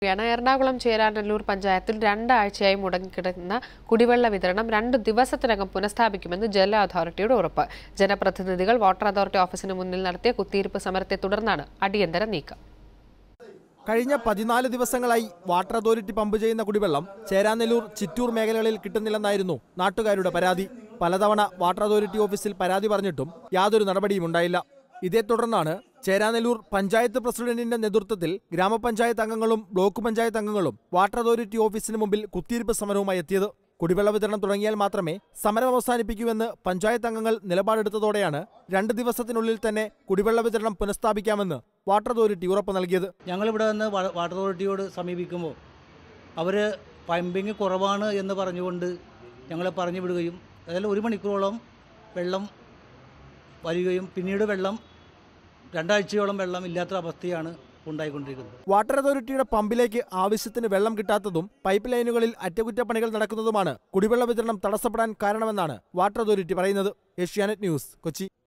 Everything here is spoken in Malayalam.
യാണ് എറണാകുളം ചേരാനല്ലൂർ പഞ്ചായത്തിൽ രണ്ടാഴ്ചയായി മുടങ്ങിക്കിടക്കുന്ന കുടിവെള്ള വിതരണം രണ്ട് ദിവസത്തിനകം പുനഃസ്ഥാപിക്കുമെന്ന് ജല അതോറിറ്റിയുടെ ഉറപ്പ് ജനപ്രതിനിധികൾ വാട്ടർ അതോറിറ്റി ഓഫീസിന് മുന്നിൽ നടത്തിയ കുത്തിയിരിപ്പ് സമരത്തെ തുടർന്നാണ് അടിയന്തര നീക്കം കഴിഞ്ഞ പതിനാല് ദിവസങ്ങളായി വാട്ടർ അതോറിറ്റി പമ്പ് ചെയ്യുന്ന കുടിവെള്ളം ചേരാനെല്ലൂർ ചിറ്റൂർ മേഖലകളിൽ കിട്ടുന്നില്ലെന്നായിരുന്നു നാട്ടുകാരുടെ പരാതി പലതവണ വാട്ടർ അതോറിറ്റി ഓഫീസിൽ പരാതി പറഞ്ഞിട്ടും യാതൊരു നടപടിയും ഉണ്ടായില്ല ഇതേ തുടർന്നാണ് ചേരാനെല്ലൂർ പഞ്ചായത്ത് പ്രസിഡന്റിന്റെ നേതൃത്വത്തിൽ ഗ്രാമപഞ്ചായത്ത് അംഗങ്ങളും ബ്ലോക്ക് പഞ്ചായത്ത് അംഗങ്ങളും വാട്ടർ അതോറിറ്റി ഓഫീസിന് മുമ്പിൽ കുത്തിയിരിപ്പ് സമരവുമായി എത്തിയത് കുടിവെള്ള വിതരണം തുടങ്ങിയാൽ മാത്രമേ സമരം അവസാനിപ്പിക്കൂവെന്ന് പഞ്ചായത്ത് അംഗങ്ങൾ നിലപാടെടുത്തതോടെയാണ് രണ്ട് ദിവസത്തിനുള്ളിൽ തന്നെ കുടിവെള്ള വിതരണം പുനഃസ്ഥാപിക്കാമെന്ന് വാട്ടർ അതോറിറ്റി ഉറപ്പ് നൽകിയത് ഞങ്ങളിവിടെ നിന്ന് വാ- വാട്ടർ അതോറിറ്റിയോട് സമീപിക്കുമ്പോൾ അവർ പമ്പിങ് കുറവാണ് എന്ന് പറഞ്ഞുകൊണ്ട് ഞങ്ങളെ പറഞ്ഞു വിടുകയും അതായത് ഒരു മണിക്കൂറോളം വെള്ളം വരികയും പിന്നീട് വെള്ളം രണ്ടാഴ്ചയോളം വെള്ളം ഇല്ലാത്ത അവസ്ഥയാണ് ഉണ്ടായിക്കൊണ്ടിരിക്കുന്നത് വാട്ടർ അതോറിറ്റിയുടെ പമ്പിലേക്ക് ആവശ്യത്തിന് വെള്ളം കിട്ടാത്തതും പൈപ്പ് ലൈനുകളിൽ അറ്റകുറ്റപ്പണികൾ നടക്കുന്നതുമാണ് കുടിവെള്ള വിതരണം തടസ്സപ്പെടാൻ കാരണമെന്നാണ് വാട്ടർ അതോറിറ്റി പറയുന്നത് ഏഷ്യാനെറ്റ് ന്യൂസ് കൊച്ചി